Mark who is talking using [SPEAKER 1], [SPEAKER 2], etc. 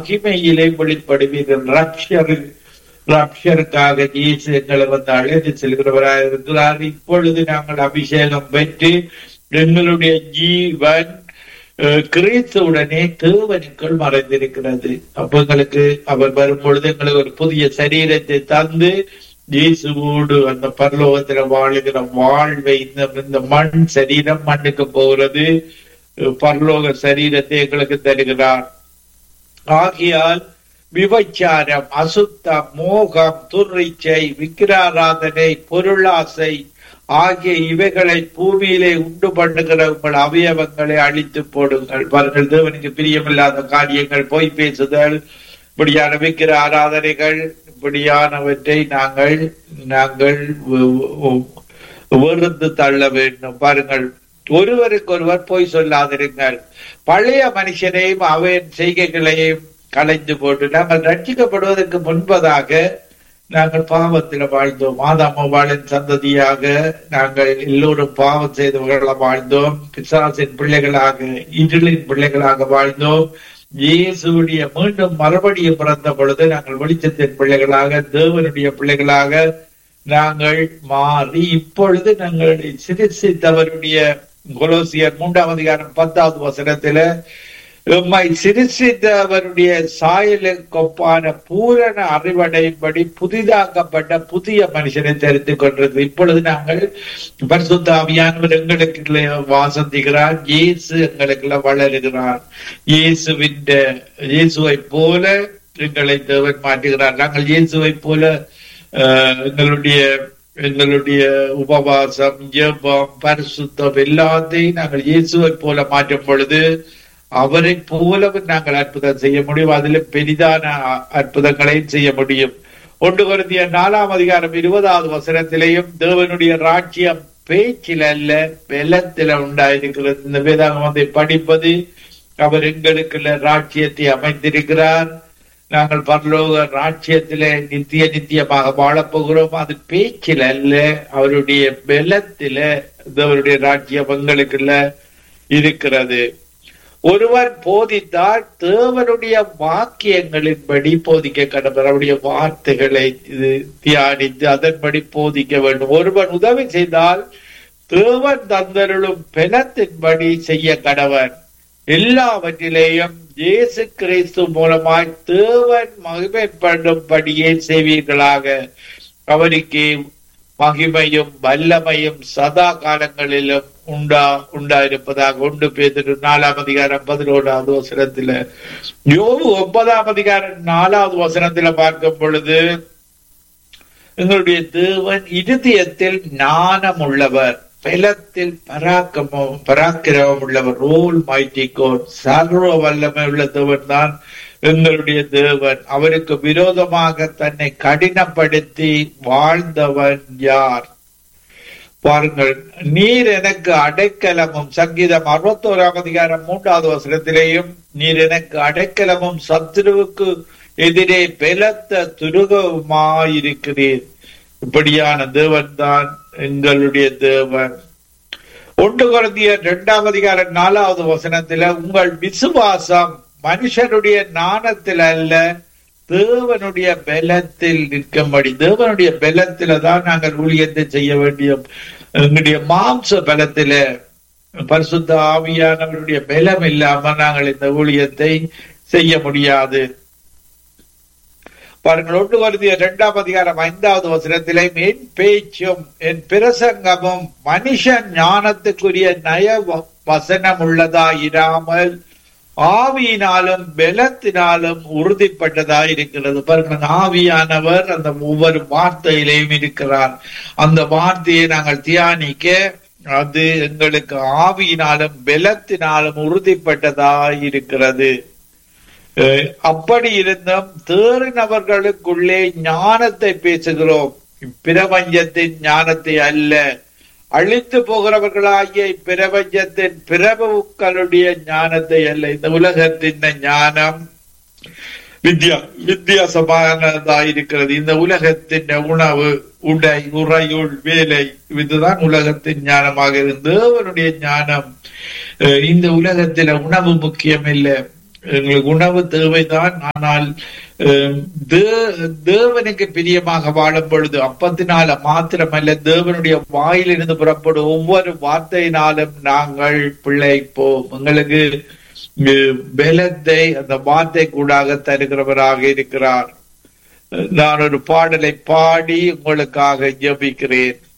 [SPEAKER 1] மகிமையிலே வெளிப்படுவீர்கள் ரப்ஷர் ரப்ஷருக்காக இயேசு எங்களை வந்து அழைத்து செல்கிறவராக இருக்கிறார் இப்பொழுது நாங்கள் அபிஷேகம் பெற்று எங்களுடைய ஜீவன் அஹ், கிறிஸ்துவுடனே தேவனுக்குள் மறைந்திருக்கிறது அப்ப எங்களுக்கு அவர் வரும்பொழுது எங்களுக்கு ஒரு புதிய சரீரத்தை தந்து இயேசுவோடு அந்த பரலோகத்துல வாழுகிற வாழ்வை இந்த இந்த மண் சரீரம் மண்ணுக்கு போகிறது அஹ், பரலோக சரீரத்தை எங்களுக்கு தருகிறார் ஆகையால் விபச்சாரம் அசுத்தம் மோகம் துர்ரிச்சை விக்கிராராதனை பொருளாசை ஆகிய இவைகளை பூமியிலே உண்டு பண்ணுகிற உங்கள் அவயவங்களை அழித்து போடுங்கள் பாருங்கள் தேவனுக்கு பிரியமில்லாத காரியங்கள் பொய் பேசுதல் இப்படியான விக்கிர ஆராதனைகள் இப்படியானவற்றை நாங்கள் நாங்கள் வெ- வெ- வெறுத்து தள்ள வேண்டும் பாருங்கள் ஒருவருக்கொருவர் பொய் சொல்லாதிருங்கள் பழைய மனுஷனையும் அவன் செய்கைகளையும் கலைந்து போட்டு நாங்கள் ரட்சிக்கப்படுவதற்கு முன்பதாக நாங்கள் பாவத்தில் வாழ்ந்தோம் ஆதாமவாளின் சந்ததியாக நாங்கள் எல்லோரும் பாவம் செய்தவர்களாக வாழ்ந்தோம் பிசாசின் பிள்ளைகளாக இருளின் பிள்ளைகளாக வாழ்ந்தோம் இயேசுடைய மீண்டும் மறுபடியும் பிறந்த பொழுது நாங்கள் வெளிச்சத்தின் பிள்ளைகளாக தேவனுடைய பிள்ளைகளாக நாங்கள் மாறி இப்பொழுது நாங்கள் சிரிசித்தவருடைய கொலோசியர் மூன்றாம் அதிகாரம் பத்தாவது வசனத்தில உம்மை சிரிசித்தவருடைய சாயலுக்கு ஒப்பான பூரண அறிவடையும்படி புதிதாக்கப்பட்ட புதிய மனுஷனை தெரிந்து கொண்டது இப்பொழுது நாங்கள் பரிசுத்த ஆவியானவர் எங்களுக்கு வாசந்திக்கிறார் இயேசு எங்களுக்குள்ள வளருகிறார் இயேசுவின் இயேசுவை போல எங்களை தேவன் மாற்றுகிறார் நாங்கள் இயேசுவை போல அஹ், எங்களுடைய எங்களுடைய உபவாசம் ஜெபம் பரிசுத்தம் எல்லாத்தையும் நாங்கள் இயேசுவை போல மாற்றும் பொழுது அவரை போலவும் நாங்கள் அற்புதம் செய்ய முடியும் அதில் பெரிதான அ- அற்புதங்களையும் செய்ய முடியும் ஒன்று குருந்திய நாலாம் அதிகாரம் இருபதாவது வசனத்திலேயும் தேவனுடைய ராஜ்யம் பேச்சில் அல்ல வெள்ளத்தில உண்டாயிருக்கிறது இந்த வேதாகமத்தை படிப்பது அவர் எங்களுக்குள்ள ராஜ்யத்தை அமைத்திருக்கிறார் நாங்கள் பரலோக ராஜ்யத்திலே நித்திய நித்தியமாக வாழப் போகிறோம் அது பேச்சில் அல்ல அவருடைய பலத்தில அவருடைய ராஜ்யம் எங்களுக்குள்ள இருக்கிறது ஒருவர் போதித்தால் தேவனுடைய வாக்கியங்களின்படி போதிக்க கடவர் அவருடைய வார்த்தைகளை இது தியானித்து அதன்படி போதிக்க வேண்டும் ஒருவன் உதவி செய்தால் தேவன் தந்தருளும் பலத்தின்படி செய்ய கடவன் எல்லாவற்றிலேயும் இயேசு கிறிஸ்து மூலமாய் தேவன் மகிமைப்படும்படியே செய்வீர்களாக அவருக்கு மகிமையும் வல்லமையும் சதா காலங்களிலும் உண்டா உண்டாயிருப்பதாக உண்டு பேதிரு நாலாம் அதிகாரம் பதினோராவது வசனத்துல யோபு ஒன்பதாம் அதிகாரம் நாலாவது வசனத்துல பார்க்கும் பொழுது எங்களுடைய தேவன் இருதயத்தில் ஞானம் உள்ளவர் பலத்தில் பராக்கிரமம் பராக்கிரமம் உள்ளவர் ரோல் மைட்டி கோட் சர்வ வல்லமை உள்ள தேவன் தான் எங்களுடைய தேவன் அவருக்கு விரோதமாக தன்னை கடினப்படுத்தி வாழ்ந்தவன் யார் பாருங்கள் நீர் எனக்கு அடைக்கலமும் சங்கீதம் அறுபத்தோராம் அதிகாரம் மூன்றாவது வசனத்திலேயும் நீர் எனக்கு அடைக்கலமும் சத்துருவுக்கு எதிரே பலத்த துருகமாயிருக்கிறீர் இப்படியான தேவன் தான் எங்களுடைய தேவன் ஒன்று குழந்தைய இரண்டாம் அதிகாரம் நாலாவது வசனத்துல உங்கள் விசுவாசம் மனுஷனுடைய நாணத்தில் அல்ல தேவனுடைய பலத்தில் நிற்கும்படி தேவனுடைய பலத்தில தான் நாங்கள் ஊழியத்தை செய்ய வேண்டிய எங்களுடைய மாம்ச பலத்தில பரிசுத்த ஆவியானவருடைய பலம் இல்லாம நாங்கள் இந்த ஊழியத்தை செய்ய முடியாது பாருங்கள் ஒன்று வருதிய இரண்டாம் அதிகாரம் ஐந்தாவது வசனத்திலே என் பேச்சும் என் பிரசங்கமும் மனுஷன் ஞானத்துக்குரிய நய வ- வசனம் உள்ளதா இராமல் ஆவியினாலும் பலத்தினாலும் உறுதிப்பட்டதா இருக்கிறது பாருங்கள் ஆவியானவர் அந்த ஒவ்வொரு வார்த்தையிலையும் இருக்கிறார் அந்த வார்த்தையை நாங்கள் தியானிக்க அது எங்களுக்கு ஆவியினாலும் பலத்தினாலும் உறுதிப்பட்டதா இருக்கிறது அஹ் அப்படி இருந்தும் தேறினவர்களுக்குள்ளே ஞானத்தை பேசுகிறோம் பிரபஞ்சத்தின் ஞானத்தை அல்ல அழித்து போகிறவர்களாகிய பிரபஞ்சத்தின் பிரபுக்களுடைய ஞானத்தை அல்ல இந்த உலகத்தின் ஞானம் வித்யா வித்தியாசமானதா இருக்கிறது இந்த உலகத்தின் உணவு உடை உறையுள் வேலை இதுதான் உலகத்தின் ஞானமாக இருந்து தேவனுடைய ஞானம் அஹ் இந்த உலகத்தில உணவு முக்கியம் இல்லை எங்களுக்கு உணவு தேவைதான் ஆனால் அஹ், தே- தேவனுக்கு பிரியமாக வாழும் பொழுது அப்பத்தினால மாத்திரமல்ல தேவனுடைய வாயிலிருந்து புறப்படும் ஒவ்வொரு வார்த்தையினாலும் நாங்கள் பிழைப்போம் எங்களுக்கு அஹ், பலத்தை அந்த வார்த்தை கூடாக தருகிறவராக இருக்கிறார் நான் ஒரு பாடலை பாடி உங்களுக்காக ஜெபிக்கிறேன்